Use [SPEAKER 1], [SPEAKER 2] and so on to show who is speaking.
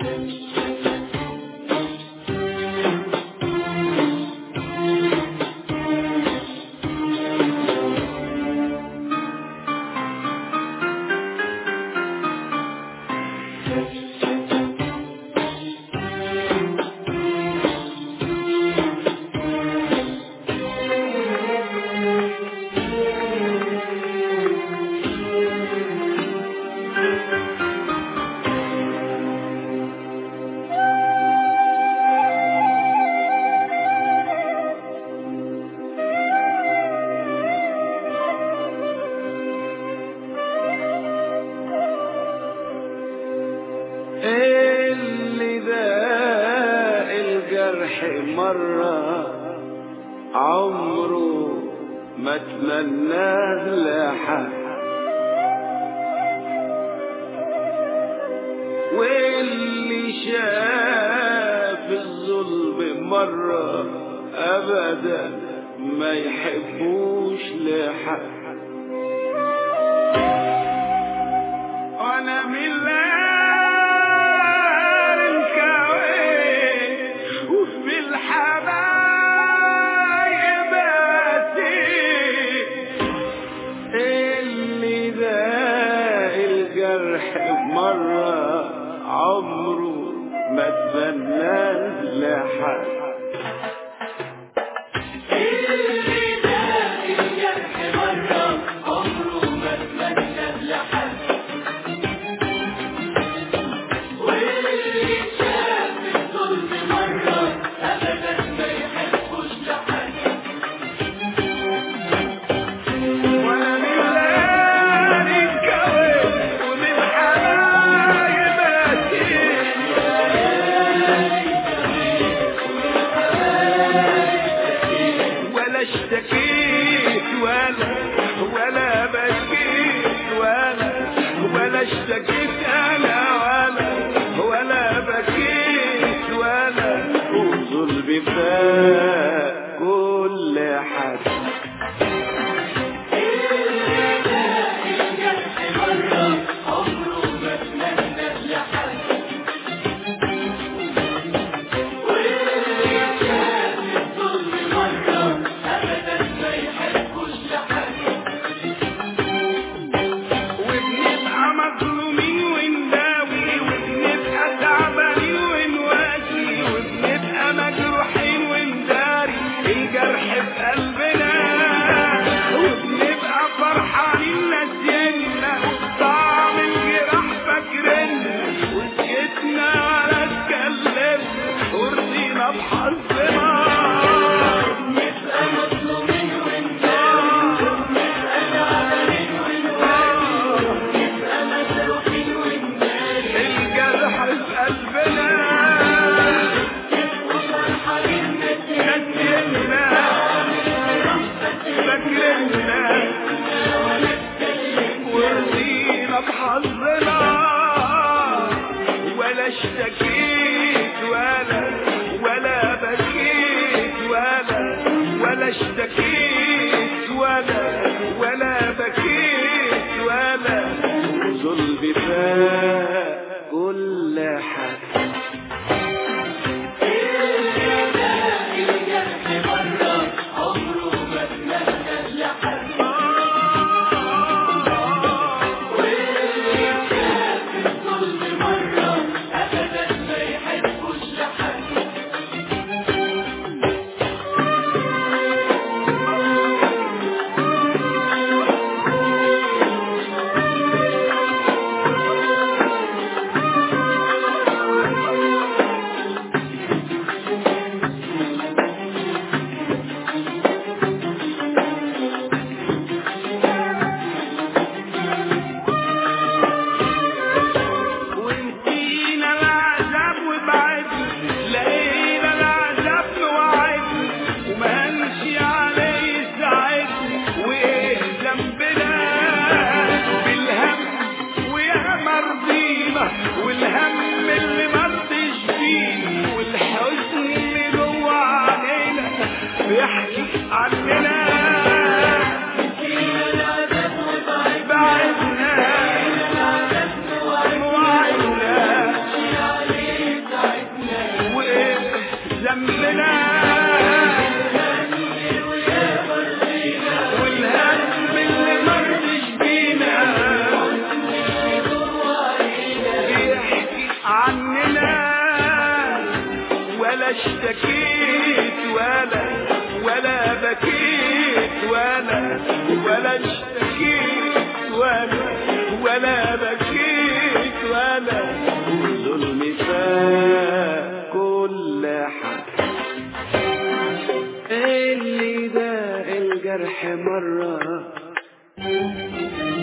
[SPEAKER 1] اللي ذاق الجرح مرة عمره ما تمناه لحد واللي شاف الظلم مرة أبدا ما يحبوش لحد وانا من لار الكوين وفي الحبايب أسير اللي ذاق الجرح مرة عمره ما تبناه لحد وانا من لار الكوين ومن حبايب أسير ولا اشتكيت ولا ولا بكيت ولا ولا اشتكيت انا ولا ولا بكيت ولا وظلمي فاق كل حد وبنبقى مظلومين ونداوي وبنبقى تعبانين ونواسي وبنبقى مجروحين ونداري الجرح في قلبنا وبنبقى فرحانين ناسينا طعم الجراح فاكرنا وسكتنا ولا اتكلمنا ورضينا بحظنا نبقى مظلومين الجرح في قلبنا نسينا فاكرنا ورضينا بحظنا ولا اشتكيت ولا ولا بكيت ولا ولا اشتكيت ولا ولا بكيت ولا ظلمي فاق كل حد ونسينا العذاب وبعدنا لقينا العذاب موعدنا وما هنشي عليه يساعدنا وايه ذنبنا بالهم ويا مرضينا والهم اللي مرضيش فيه والحزن اللي جوه علينا بيحكي عننا بعدنا وعدنا ولا ولا اشتكيت ولا ولا بكيت ولا الظلم فاق كل حد اللي ده الجرح مرة